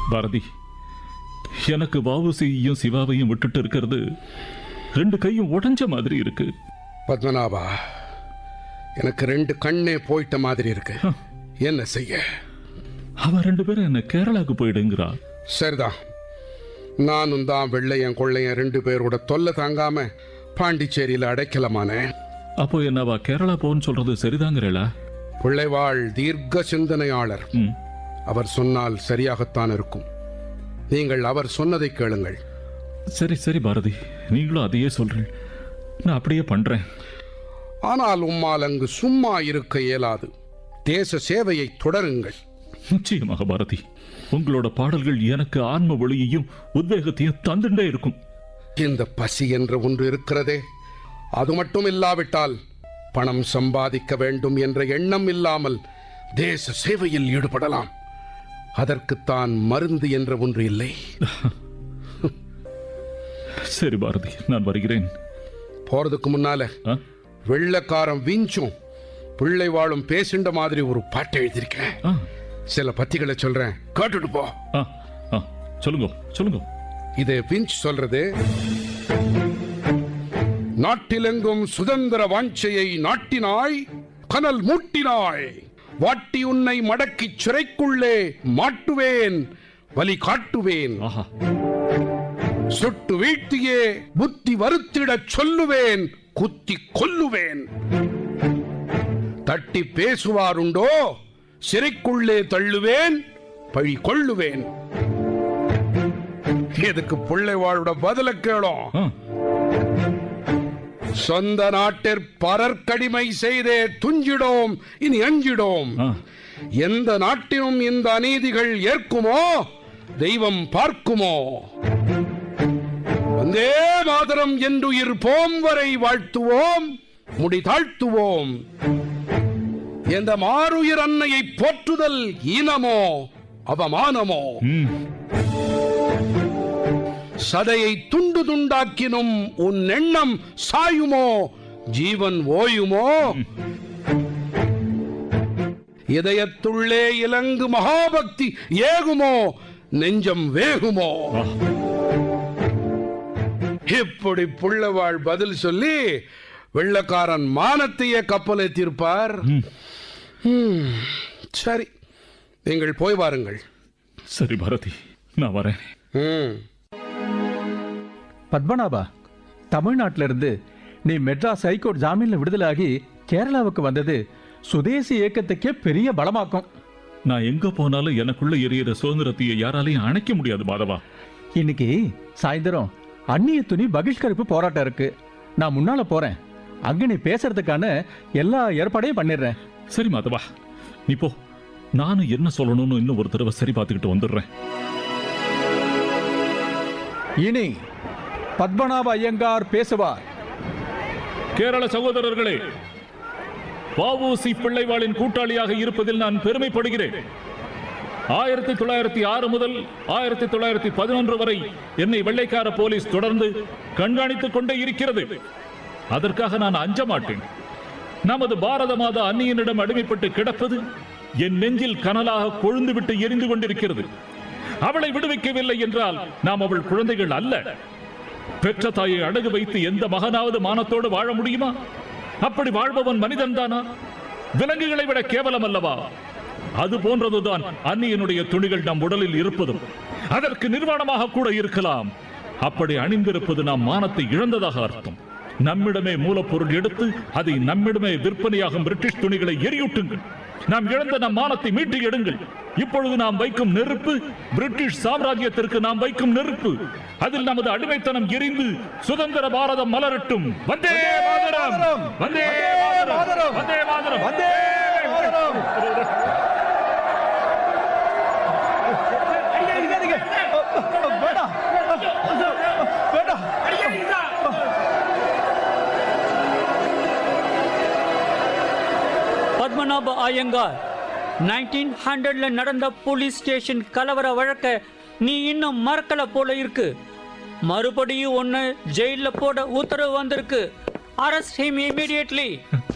பாரதி எனக்கு வாவுசியையும் சிவாவையும் விட்டுட்டு இருக்கிறது ரெண்டு கையும் உடைஞ்ச மாதிரி இருக்கு பத்மநாபா எனக்கு ரெண்டு கண்ணே போயிட்ட மாதிரி இருக்கு என்ன செய்ய அவ ரெண்டு பேரும் என்ன கேரளாக்கு போயிடுங்கிறா சரிதான் நானும் தான் வெள்ளையன் கொள்ளையன் ரெண்டு பேரோட தொல்லை தாங்காம பாண்டிச்சேரியில அடைக்கலமானேன் அப்போ என்னவா கேரளா போன்னு சொல்றது சரிதாங்கிறேளா பிள்ளைவாள் தீர்க்க சிந்தனையாளர் ம் அவர் சொன்னால் சரியாகத்தான் இருக்கும் நீங்கள் அவர் சொன்னதை கேளுங்கள் சரி சரி பாரதி நீங்களும் அதையே சொல்றீங்க நான் அப்படியே பண்றேன் ஆனால் உம்மால் அங்கு சும்மா இருக்க இயலாது தேச சேவையை தொடருங்கள் நிச்சயமாக பாரதி உங்களோட பாடல்கள் எனக்கு ஆன்ம ஒளியையும் உத்வேகத்தையும் தந்துட்டே இருக்கும் இந்த பசி என்ற ஒன்று இருக்கிறதே அது மட்டும் இல்லாவிட்டால் பணம் சம்பாதிக்க வேண்டும் என்ற எண்ணம் இல்லாமல் தேச சேவையில் ஈடுபடலாம் அதற்குத்தான் மருந்து என்ற ஒன்று இல்லை சரி பாரதி நான் வருகிறேன் போறதுக்கு முன்னால ஆ? வெள்ளக்காரன் விஞ்சும் பிள்ளை வாழும் பேசிண்ட மாதிரி ஒரு பாட்டு எழுதியிருக்கேன் ஆ, சில பத்திகளை சொல்றேன் கேட்டுட்டு போ ஆ, ஆ, சொல்லுங்க சொல்லுங்க இது விஞ்ச் சொல்றது நாட்டிலெங்கும் சுதந்திர வாஞ்சையை நாட்டினாய் கனல் மூட்டினாய் வாட்டி உன்னை மடக்கிச் சிறைக்குள்ளே மாட்டுவேன் வலி காட்டுவேன் ஆஹா சுட்டு வீழ்த்தியே புத்தி வருத்திடச் சொல்லுவேன் குத்தி கொல்லுவேன் தட்டி பேசுவாருண்டோ சிறைக்குள்ளே தள்ளுவேன் பழி கொள்ளுவேன் எதுக்கு பிள்ளைவாளோட பதில கேளும் ஆ, சொந்த நாட்டிற் பரற்கடிமை செய்தே துஞ்சிடோம் இனி அஞ்சிடோம் ஆ. எந்த நாட்டினும் இந்த அநீதிகள் ஏற்குமோ தெய்வம் பார்க்குமோ வந்தே மாதரம் என்றுயிர் போம் வரை வாழ்த்துவோம் முடி தாழ்த்துவோம் எந்த மாறுயிர் அன்னையை போற்றுதல் ஈனமோ அவமானமோ ம், சதையை துண்டு துண்டாக்கினும் உன் எண்ணம் சாயுமோ ஜீவன் ஓயுமோ இதயத்துள்ளே இலங்கு மகாபக்தி ஏகுமோ நெஞ்சம் வேகுமோ ஆ. இப்படி புள்ளவாள் பதில் சொல்லி வெள்ளக்காரன் மானத்தையே கப்பலை தீர்ப்பார் ம், சரி நீங்கள் போய் வாருங்கள் சரி பாரதி நான் வரேன் ம் பத்மநாபா தமிழ்நாட்டில இருந்து நீ மெட்ராஸ் ஹைகோர்ட் ஜாமீன்ல விடுதலாகி கேரளாவுக்கு வந்தது சுதேசி இயக்கத்துக்கே பெரிய பலமாக்கும் நான் எங்க போனாலும் எனக்குள்ள எரியிற சுதந்திரத்தையே யாராலையும் அணைக்க முடியாது மாதவா இன்னைக்கு சாயந்தரம் அந்நிய துணி பகிஷ்கரிப்பு போராட்டம் இருக்கு நான் முன்னால போறேன் அங்க நீ பேசுறதுக்கான எல்லா ஏற்பாடையும் பண்ணிடுறேன் சரி மாதவா நீ போ நானும் என்ன சொல்லணும்னு இன்னும் ஒரு தடவை சரி பார்த்துக்கிட்டு வந்துடுறேன் இனி பத்மநாப ஐயங்கார் பேசுவார் கேரள சகோதரர்களே வஉசி பிள்ளைவாளின் கூட்டாளியாக இருப்பதில் நான் பெருமைப்படுகிறேன் ஆயிரத்தி தொள்ளாயிரத்தி ஆறு முதல் ஆயிரத்தி தொள்ளாயிரத்தி பதினொன்று வரை என்னை வெள்ளைக்கார போலீஸ் தொடர்ந்து கண்காணித்துக் கொண்டே இருக்கிறது அதற்காக நான் அஞ்ச மாட்டேன் நமது பாரத மாதா அந்நியனிடம் அடிமைப்பட்டு கிடப்பது என் நெஞ்சில் கனலாக கொழுந்துவிட்டு எரிந்து கொண்டிருக்கிறது அவளை விடுவிக்கவில்லை என்றால் நாம் அவள் குழந்தைகள் அல்ல பெற்ற தாயை அடகு வைத்து எந்த மகனாவது மானத்தோடு வாழ முடியுமா அப்படி வாழ்பவன் மனிதன் தானா விலங்குகளை விட கேவலம் அல்லவா அது போன்றதுதான் அந்நியனுடைய துணிகள் நம் உடலில் இருப்பதும் அதற்கு நிர்வாணமாக கூட இருக்கலாம் அப்படி அணிந்திருப்பது நாம் மானத்தை இழந்ததாக அர்த்தம் நம்மிடமே மூலப்பொருள் எடுத்து அதை நம்மிடமே விற்பனையாகும் பிரிட்டிஷ் துணிகளை எரியூட்டுங்கள் நாம் இழந்த நம் மானத்தை மீட்டு எடுங்கள் இப்பொழுது நாம் வைக்கும் நெருப்பு பிரிட்டிஷ் சாம்ராஜ்யத்திற்கு நாம் வைக்கும் நெருப்பு அதில் நமது அடிமைத்தனம் எரிந்து சுதந்திர பாரதம் மலரட்டும் வந்தே மாதரம் வந்தே மாதரம் வந்தே மாதரம் வந்தே பத்மநாப ஐயங்கார் நைன்டீன் ஹண்ட்ரட்ல நடந்த போலீஸ் ஸ்டேஷன் கலவர வழக்க நீ இன்னும் மறக்கல போல இருக்கு மறுபடியும் ஒன்னு ஜெயில போட உத்தரவு வந்திருக்கு அரெஸ்ட் him immediately